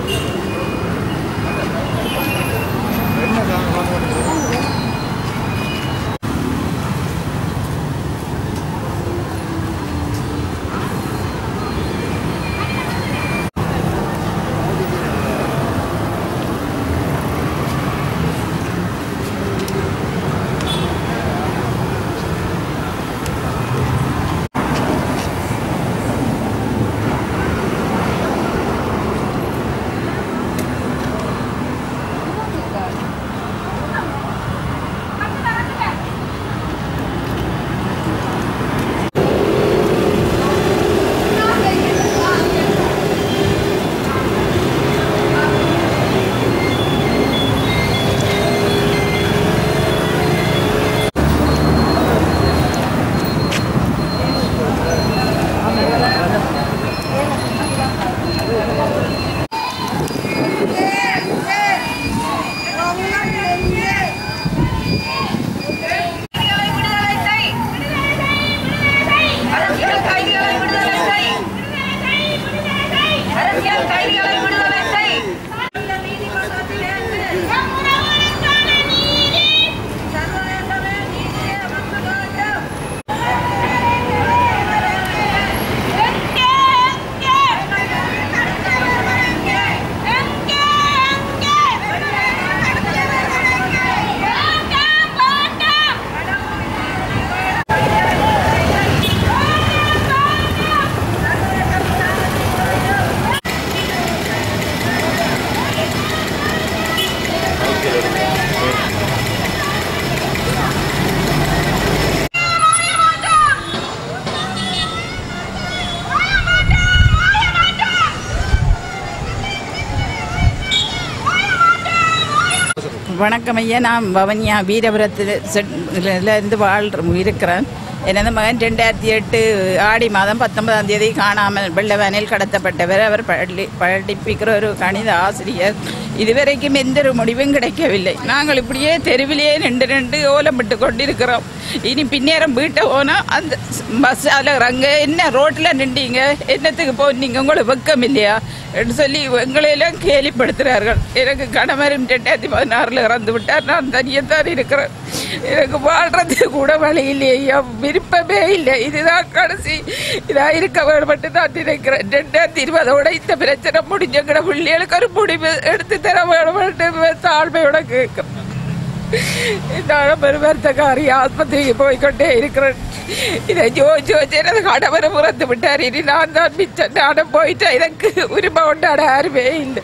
வணக்கம் ஐயா நான் பவனியா வீரபுரத்தில் இருந்து வாழ் இருக்கிறேன் எனது மகன் ரெண்டாயிரத்தி எட்டு ஆடி மாதம் பத்தொன்பதாம் தேதி காணாமல் வெள்ளவானில் கடத்தப்பட்டவர் அவர் பள்ளி படிப்பிக்கிற ஒரு கணித ஆசிரியர் இதுவரைக்கும் எந்த ஒரு முடிவும் கிடைக்கவில்லை நாங்கள் இப்படியே தெருவிலேயே நின்று நின்று ஓலமிட்டு கொண்டிருக்கிறோம் இனி பின்னேரம் வீட்டை போனால் அந்த பஸ்ஸால் இறங்க என்ன ரோட்டில் நின்றீங்க என்னத்துக்கு போனீங்க உங்களுக்கு வெக்கம் இல்லையா என்று சொல்லி எங்களையெல்லாம் கேலிப்படுத்துகிறார்கள் எனக்கு கணவரும் ரெண்டாயிரத்தி பதினாறில் இறந்து விட்டார் நான் தனியத்தான் இருக்கிறேன் எனக்கு வாழ்றது கூட வழி இல்லையா விருப்பமே இல்லை இதுதான் கடைசி இதா இருக்க வேணும்ட்டு நான் நினைக்கிறேன் ரெண்டாயிரத்தி இருபதோட இந்த பிரச்சனை முடிஞ்சங்கிற பிள்ளைகளுக்கு ஒரு முடிவு எடுத்து தர வேணும்ட்டு தாழ்மையோட கேட்கும் நான் பெருமர்த்தக்காரி ஆஸ்பத்திரிக்கு போய்கொண்டே இருக்கிறேன் இதை ஜோதிச்சு வச்சு எனது கணவரை புறத்து விட்டார் இனி நான் தான் மிச்சம் நானும் போயிட்டேன் எனக்கு உரிமை கொண்டாட யாருமே இல்லை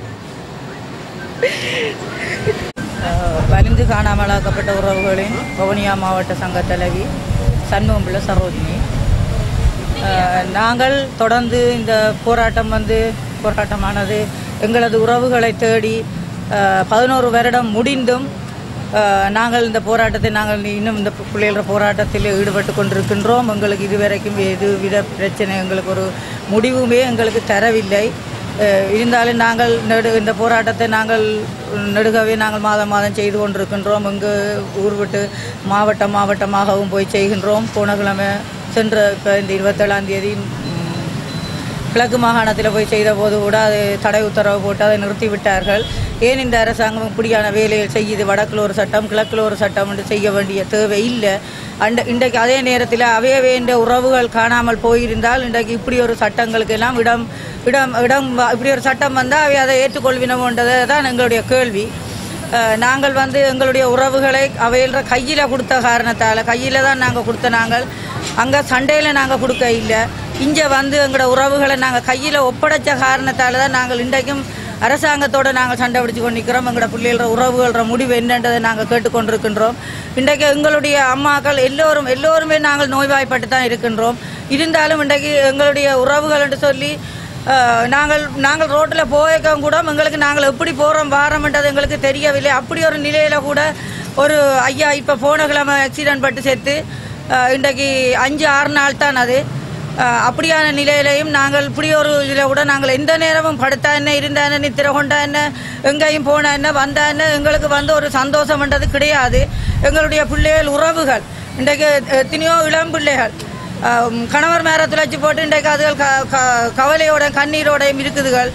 வலிந்து காணாமலாக்கப்பட்ட உறவுகளின் வவுனியா மாவட்ட சங்க தலைவி சண்முகம்பிள்ள சரோஜினி அஹ், நாங்கள் தொடர்ந்து இந்த போராட்டம் வந்து போராட்டமானது எங்களது உறவுகளை தேடி அஹ், பதினோரு வருடம் முடிந்தும் அஹ், நாங்கள் இந்த போராட்டத்தை நாங்கள் இன்னும் இந்த பிள்ளைகள போராட்டத்தில் ஈடுபட்டு கொண்டிருக்கின்றோம் எங்களுக்கு இதுவரைக்கும் எதுவித பிரச்சனை எங்களுக்கு ஒரு முடிவுமே எங்களுக்கு தரவில்லை அஹ் இருந்தாலும் நாங்கள் நெடு இந்த போராட்டத்தை நாங்கள் நெடுகவே நாங்கள் மாதம் மாதம் செய்து கொண்டிருக்கின்றோம் இங்கு ஊர் விட்டு மாவட்டம் மாவட்டமாகவும் போய் செய்கின்றோம் போன கிழமை சென்ற இப்போ இந்த இருபத்தேழாம் தேதி ம், கிழக்கு மாகாணத்தில் போய் செய்த போது கூட அது தடை உத்தரவு போட்டு அதை நிறுத்தி விட்டார்கள் ஏன் இந்த அரசாங்கம் இப்படியான வேலையை செய்யுது வடக்கில் ஒரு சட்டம் கிழக்கில் ஒரு சட்டம் என்று செய்ய வேண்டிய தேவை இல்லை அண்ட இன்றைக்கு அதே நேரத்தில் அவே வேண்ட உறவுகள் காணாமல் போயிருந்தால் இன்றைக்கு இப்படி ஒரு சட்டங்களுக்கு எல்லாம் இடம் இடம் இடம் வ- இப்படி ஒரு சட்டம் வந்தால் அவை அதை ஏற்றுக்கொள்வினோன்றதை தான் எங்களுடைய கேள்வி அஹ், நாங்கள் வந்து எங்களுடைய உறவுகளை அவையில்ற கையில் கொடுத்த காரணத்தால் கையில் தான் நாங்கள் கொடுத்த நாங்கள் அங்கே சண்டையில் நாங்கள் கொடுக்க இல்லை இங்கே வந்து எங்களோட உறவுகளை நாங்கள் கையில் ஒப்படைச்ச காரணத்தால் தான் நாங்கள் இன்றைக்கும் அரசாங்கத்தோடு நாங்கள் சண்டை பிடிச்சு கொண்டிருக்கிறோம் எங்களோட பிள்ளைகள உறவுகள முடிவு என்னன்றதை நாங்கள் கேட்டுக்கொண்டிருக்கின்றோம் இன்றைக்கு எங்களுடைய அம்மாக்கள் எல்லோரும் எல்லோருமே நாங்கள் நோய்வாய்ப்பட்டு தான் இருக்கின்றோம் இருந்தாலும் இன்றைக்கு எங்களுடைய உறவுகள் என்று சொல்லி அஹ், நாங்கள் நாங்கள் ரோட்டில் போயிருக்கோம் கூட எங்களுக்கு நாங்கள் எப்படி போகிறோம் வாரோம்ன்றது எங்களுக்கு தெரியவில்லை அப்படி ஒரு நிலையில் கூட ஒரு ஐயா இப்போ போன கிழமை ஆக்சிடென்ட் பட்டு செத்து அஹ், இன்றைக்கு அஞ்சு ஆறு நாள் தான் அது அஹ், அப்படியான நிலையிலையும் நாங்கள் இப்படி ஒரு இதில் கூட நாங்கள் எந்த நேரமும் படுத்தா என்ன இருந்தா என்ன நித்திர கொண்டா என்ன எங்கேயும் போனா என்ன வந்தா என்ன எங்களுக்கு வந்து ஒரு சந்தோஷம்ன்றது கிடையாது எங்களுடைய பிள்ளைகள் உறவுகள் இன்றைக்கு எத்தனையோ இளம் பிள்ளைகள் அஹ், கணவர் மேர துளைச்சி போட்டு இன்றைக்கு அதுகள் க க- கவலையோட கண்ணீரோடையும் இருக்குதுகள்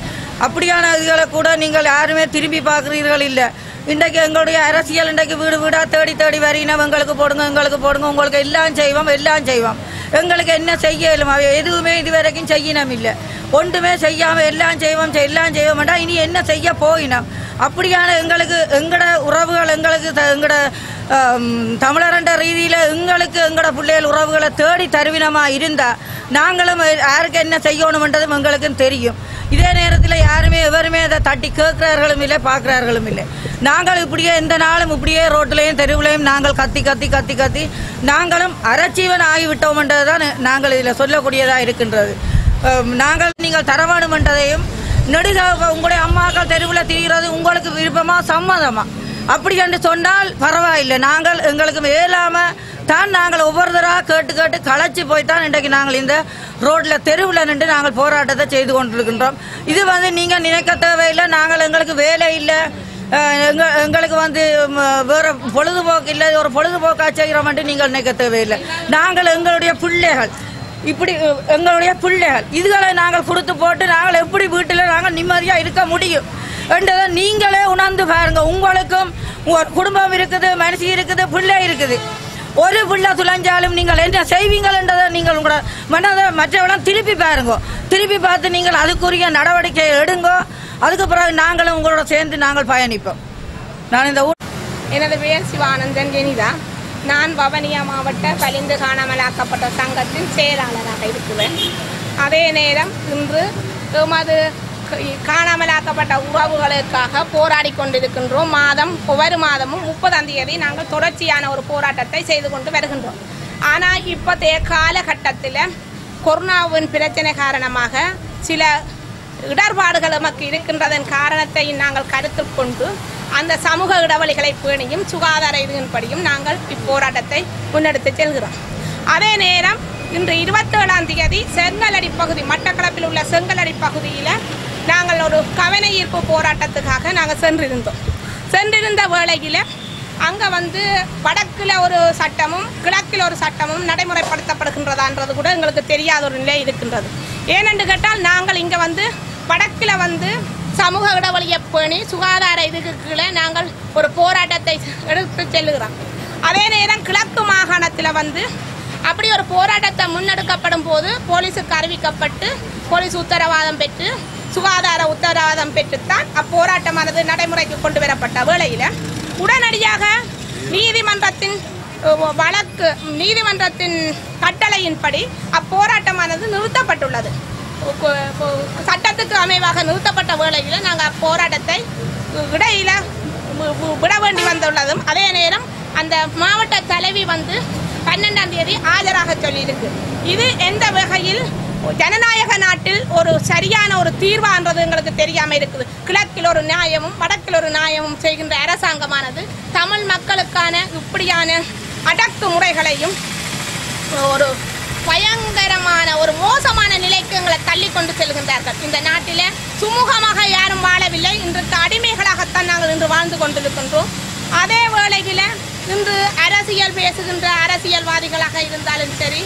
அப்படியான இதுகளை கூட நீங்கள் யாருமே திரும்பி பார்க்குறீர்கள் இல்லை இன்றைக்கு எங்களுடைய அரசியல் இன்றைக்கு வீடு வீடா தேடி தேடி வரினா எங்களுக்கு போடுங்க எங்களுக்கு போடுங்க உங்களுக்கு எல்லாம் செய்வோம் எல்லாம் செய்வோம் எங்களுக்கு என்ன செய்ய இயலும் எதுவுமே இது வரைக்கும் செய்யணும் இல்லை ஒன்றுமே செய்யாம எல்லாம் செய்வோம் செய்- எல்லாம் செய்ய மாட்டோம் இனி என்ன செய்ய போயினோம் அப்படியான எங்களுக்கு எங்கட உறவுகள் எங்களுக்கு த- எங்கட ஆம், தமிழரண்ட ரீதியில எங்களுக்கு எங்கட பிள்ளைகள் உறவுகளை தேடி தருவினமா இருந்தா நாங்களும் யாருக்கு என்ன செய்யணும்ன்றதும் எங்களுக்கும் தெரியும் இதே நேரத்தில் யாருமே எவருமே அதை தட்டி கேட்கிறார்களும் இல்லை பார்க்கிறார்களும் இல்லை நாங்கள் இப்படியே எந்த நாளும் இப்படியே ரோட்டிலையும் தெருவுலையும் நாங்கள் கத்தி கத்தி கத்தி கத்தி நாங்களும் அரைச்சீவன் ஆகிவிட்டோம் என்றதுதான் நாங்கள் இதில் சொல்லக்கூடியதாக இருக்கின்றது அஹ், நாங்கள் நீங்கள் தர வேண்டும் என்றதையும் நெடுக உங்களுடைய அம்மாக்கள் தெருவில் திரிகிறது உங்களுக்கு விருப்பமா சம்மதமா அப்படி என்று சொன்னால் பரவாயில்லை நாங்கள் எங்களுக்கு மேலாம தான் நாங்கள் ஒவ்வொருத்தராக கேட்டு கேட்டு களைச்சு போய் தான் இன்றைக்கு நாங்கள் இந்த ரோட்ல தெருவில் நின்று நாங்கள் போராட்டத்தை செய்து கொண்டிருக்கின்றோம் இது வந்து நீங்க நினைக்க தேவையில்லை நாங்கள் எங்களுக்கு வேலை இல்லை அஹ், எங்க எங்களுக்கு வந்து ம், வேற பொழுதுபோக்கு இல்லை ஒரு பொழுதுபோக்கா செய்கிறோம் என்று நீங்கள் நினைக்க தேவையில்லை நாங்கள் எங்களுடைய பிள்ளைகள் இப்படி அஹ், எங்களுடைய பிள்ளைகள் இதுகளை நாங்கள் கொடுத்து போட்டு நாங்கள் எப்படி வீட்டில் நாங்கள் நிம்மதியாக இருக்க முடியும் என்றதை நீங்களே உணர்ந்து பாருங்க உங்களுக்கும் உங்க குடும்பம் இருக்குது மனசு இருக்குது பிள்ளை இருக்குது ஒரு பிள்ளை துளைஞ்சாலும் நீங்கள் என்ன செய்வீங்கன்றதை நீங்கள் உங்களோட மனதை மற்றவெல்லாம் திருப்பி பாருங்க திருப்பி பார்த்து நீங்கள் அதுக்குரிய நடவடிக்கை எடுங்க அதுக்கு பிறகு நாங்களும் உங்களோட சேர்ந்து நாங்கள் பயணிப்போம் நான் இந்த ஊர் எனது பெயர் சிவானந்தன் ஜெனிதா நான் வவனியா மாவட்ட பலிந்து காணாமலாக்கப்பட்ட சங்கத்தின் செயலாளராக இருக்கிறேன் அதே நேரம் இன்று எமது காணாமலாக்கப்பட்ட உறவுகளுக்காக போராடி கொண்டிருக்கின்றோம் மாதம் ஒவ்வொரு மாதமும் முப்பதாம் தேதி நாங்கள் தொடர்ச்சியான ஒரு போராட்டத்தை செய்து கொண்டு வருகின்றோம் ஆனால் இப்போதைய காலகட்டத்தில் கொரோனாவின் பிரச்சனை காரணமாக சில இடர்பாடுகள் நமக்கு இருக்கின்றதன் காரணத்தை நாங்கள் கருத்தில் கொண்டு அந்த சமூக இடைவெளிகளை பேணியும் சுகாதார இதன்படியும் நாங்கள் இப்போராட்டத்தை முன்னெடுத்து செல்கிறோம் அதே நேரம் இன்று இருபத்தேழாம் தேதி செங்கலடி பகுதி மட்டக்களப்பில் உள்ள செங்கலடி பகுதியில் நாங்கள் ஒரு கவன ஈர்ப்பு போராட்டத்துக்காக நாங்கள் சென்றிருந்தோம் சென்றிருந்த வேளையில் அங்கே வந்து வடக்கில் ஒரு சட்டமும் கிழக்கில் ஒரு சட்டமும் நடைமுறைப்படுத்தப்படுகின்றதான்றது கூட எங்களுக்கு தெரியாத ஒரு நிலை இருக்கின்றது ஏனென்று கேட்டால் நாங்கள் இங்கே வந்து வடக்கில் வந்து சமூக இடைவெளியை பேணி சுகாதார இதுக்கு கீழே நாங்கள் ஒரு போராட்டத்தை எடுத்து செல்லுகிறோம் அதே நேரம் கிழக்கு மாகாணத்தில் வந்து அப்படி ஒரு போராட்டத்தை முன்னெடுக்கப்படும் போது போலீஸுக்கு அறிவிக்கப்பட்டு போலீஸ் உத்தரவாதம் பெற்று சுகாதார உத்தரவாதம் பெற்றுத்தான் அப்போராட்டமானது நடைமுறைக்கு கொண்டு வரப்பட்ட வேளையில் உடனடியாக நீதிமன்றத்தின் அஹ், வழக்கு நீதிமன்றத்தின் கட்டளையின்படி அப்போராட்டமானது நிறுத்தப்பட்டுள்ளது கு- கு- சட்டத்துக்கு அமைவாக நிறுத்தப்பட்ட வேளையில் நாங்கள் அப்போராட்டத்தை இடையில வி- வி- விட வேண்டி வந்துள்ளதும் அதே நேரம் அந்த மாவட்ட தலைவி வந்து பன்னெண்டாம் தேதி ஆஜராக சொல்லியிருக்கு இது எந்த வகையில் ஜனநாயக நாட்டில் ஒரு சரியான ஒரு தீர்வான்றது எங்களுக்கு தெரியாம இருக்குது கிழக்கில் ஒரு நியாயமும் வடக்கில் ஒரு நியாயமும் செய்கின்ற அரசாங்கமானது தமிழ் மக்களுக்கான இப்படியான அடக்கு முறைகளையும் ஒரு பயங்கரமான ஒரு மோசமான நிலைக்கு எங்களை தள்ளி கொண்டு செல்கின்றார்கள் இந்த நாட்டில சுமூகமாக யாரும் வாழவில்லை இன்றைக்கு அடிமைகளாகத்தான் நாங்கள் இன்று வாழ்ந்து கொண்டிருக்கின்றோம் அதே வேளையில் இன்று அரசியல் பேசுகின்ற அரசியல்வாதிகளாக இருந்தாலும் சரி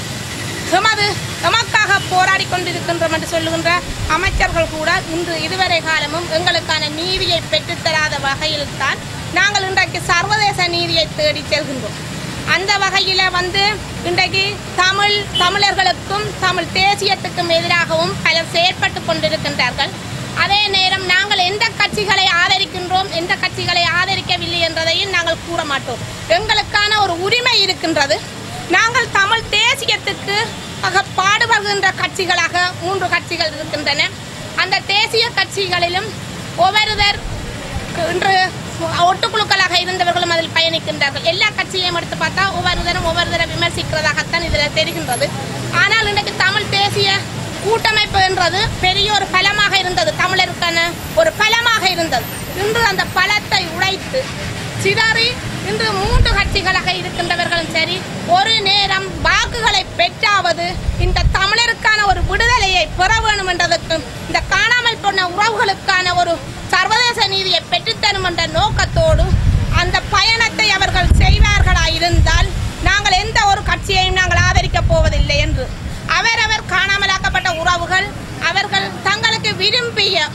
எமது எமக்காக போராடி கொண்டிருக்கின்றோம் என்று சொல்லுகின்ற அமைச்சர்கள் கூட இன்று இதுவரை காலமும் எங்களுக்கான நீதியை பெற்றுத்தராத வகையில் தான் நாங்கள் இன்றைக்கு சர்வதேச நீதியை தேடி செல்கின்றோம் அந்த வகையில் வந்து இன்றைக்கு தமிழ் தமிழர்களுக்கும் தமிழ் தேசியத்துக்கும் எதிராகவும் பலர் செயற்பட்டு கொண்டிருக்கின்றார்கள் அதே நேரம் நாங்கள் எந்த கட்சிகளை ஆதரிக்கின்றோம் எந்த கட்சிகளை ஆதரிக்கவில்லை என்றதையும் நாங்கள் கூற மாட்டோம் எங்களுக்கான ஒரு உரிமை இருக்கின்றது நாங்கள் தமிழ் தேசியத்துக்கு ஆக பாடுபடுகின்ற கட்சிகளாக மூன்று கட்சிகள் இருக்கின்றன அந்த தேசிய கட்சிகளிலும் ஒவ்வொருவர் இன்று ஒட்டுக்குழுக்களாக இருந்தவர்களும் அதில் பயணிக்கின்றார்கள் எல்லா கட்சியையும் எடுத்து பார்த்தா ஒவ்வொருத்தரும் ஒவ்வொருத்தரை விமர்சிக்கிறதாகத்தான் இதில் தெரிகின்றது ஆனால் இன்றைக்கு தமிழ் தேசிய கூட்டமைப்பு என்றது பெரிய ஒரு பலமாக இருந்தது தமிழருக்கான ஒரு பலமாக இருந்தது இன்று அந்த பலத்தை உடைத்து சிதறி இன்று மூன்று கட்சிகளாக இருக்கின்றவர்களும் சரி ஒரு நேரம் வாக்குகளை பெற்றாவது இந்த தமிழருக்கான ஒரு விடுதலையை பெற வேண்டும் என்றதற்கு இந்த காணாமல் போன உறவுகளுக்கான ஒரு சர்வதேச நீதியை பெற்றுத்தரும் என்ற நோக்கத்தோடு அந்த பயணத்தை அவர்கள் செய்வார்களா இருந்தால் நாங்கள் எந்த ஒரு கட்சியையும் நாங்கள் ஆதரிக்கப் போவதில்லை என்று அவரவர் காணாமலாக்கப்பட்ட உறவுகள் அவர்கள் தங்களுக்கு விரும்பிய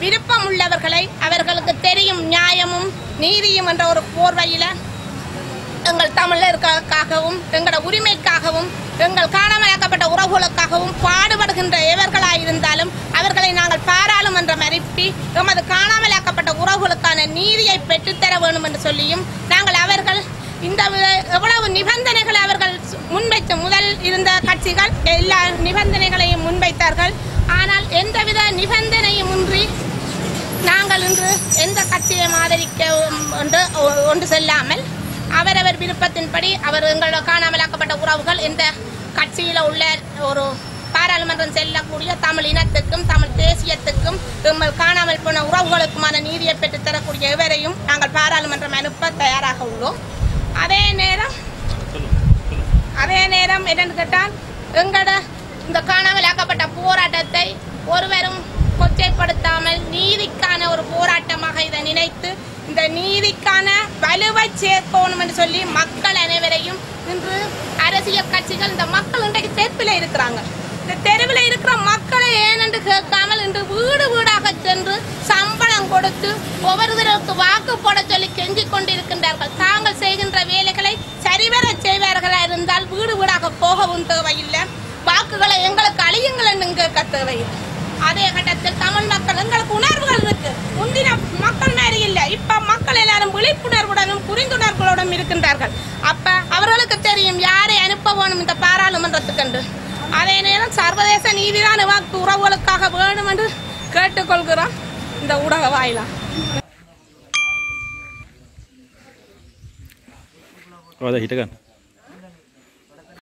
விருப்பம் உள்ளவர்களை அவர்களுக்கு தெரியும் நியாயமும் நீதியும் என்ற ஒரு போர்வையில எங்கள் தமிழர்களுக்காகவும் எங்களோட உரிமைக்காகவும் எங்கள் காணாமலாக்கப்பட்ட உறவுகளுக்காகவும் பாடுபடுகின்ற எவர்களாயிருந்தாலும் அவர்களை நாங்கள் பாராளுமன்றம் அனுப்பி எமது காணாமலாக்கப்பட்ட உறவுகளுக்கான நீதியை பெற்றுத்தர வேண்டும் என்று சொல்லியும் நாங்கள் அவர்கள் இந்த வி- எவ்வளவு நிபந்தனைகளை அவர்கள் சு- முன்வைத்த முதல் இருந்த கட்சிகள் எல்லா நிபந்தனைகளையும் முன்வைத்தார்கள் ஆனால் எந்தவித நிபந்தனையும் இன்றி நாங்கள் இன்று எந்த கட்சியை ஆதரிக்க என்று ஒ- ஒன்று செல்லாமல் அவரவர் விருப்பத்தின்படி அவர் எங்களோட காணாமலாக்கப்பட்ட உறவுகள் எந்த கட்சியில் உள்ள ஒரு பாராளுமன்றம் செல்லக்கூடிய தமிழ் இனத்துக்கும் தமிழ் தேசியத்துக்கும் எம்மல் காணாமல் போன உறவுகளுக்குமான நீதியை பெற்றுத் தரக்கூடிய எவரையும் நாங்கள் பாராளுமன்றம் அனுப்ப தயாராக உள்ளோம் அதே நேரம் அதே நேரம் என்னன்னு கேட்டால் எங்களோட இந்த காணாமல் ஆக்கப்பட்ட போராட்டத்தை ஒருவரும் கொச்சைப்படுத்தாமல் நீதிக்கான ஒரு போராட்டமாக இதை நினைத்து இந்த நீதிக்கான வலுவை சேர்க்கணும் என்று சொல்லி மக்கள் அனைவரையும் இன்று அரசியல் கட்சிகள் இந்த மக்கள் இன்றைக்கு தெற்பில் இருக்கிறாங்க இந்த தெருவில் இருக்கிற மக்களை ஏனென்று கேட்காமல் இன்று வீடு வீடாக சென்று சம்பளம் கொடுத்து ஒவ்வொருவருக்கு வாக்கு போட சொல்லி கெஞ்சிக் கொண்டிருக்கின்றார்கள் தாங்கள் செய்கின்ற வேலைகளை சரிவர செய்வார்களா இருந்தால் வீடு வீடாக போகவும் தேவையில்லை வாக்குகளை எங்களுக்கு அழியுங்கள் என்று கேட்க தேவையில்லை அதே கட்டத்தில் தமிழ் மக்கள் எங்களுக்கு உணர்வுகள் இருக்கு முந்தின மக்கள் மாதிரி இல்லை இப்ப மக்கள் எல்லாரும் விழிப்புணர்வுடனும் புரிந்துணர்வுகளுடன் இருக்கின்றார்கள் அப்ப அவர்களுக்கு தெரியும் யாரை அனுப்ப வேணும் இந்த பாராளுமன்றத்துக்கு என்று அதே நேரம் சர்வதேச நீதிதான் வாக்கு உறவுகளுக்காக வேணும் என்று கேட்டுக்கொள்கிறோம் இந்த ஊடக வாயிலா Oh, ada hitakan.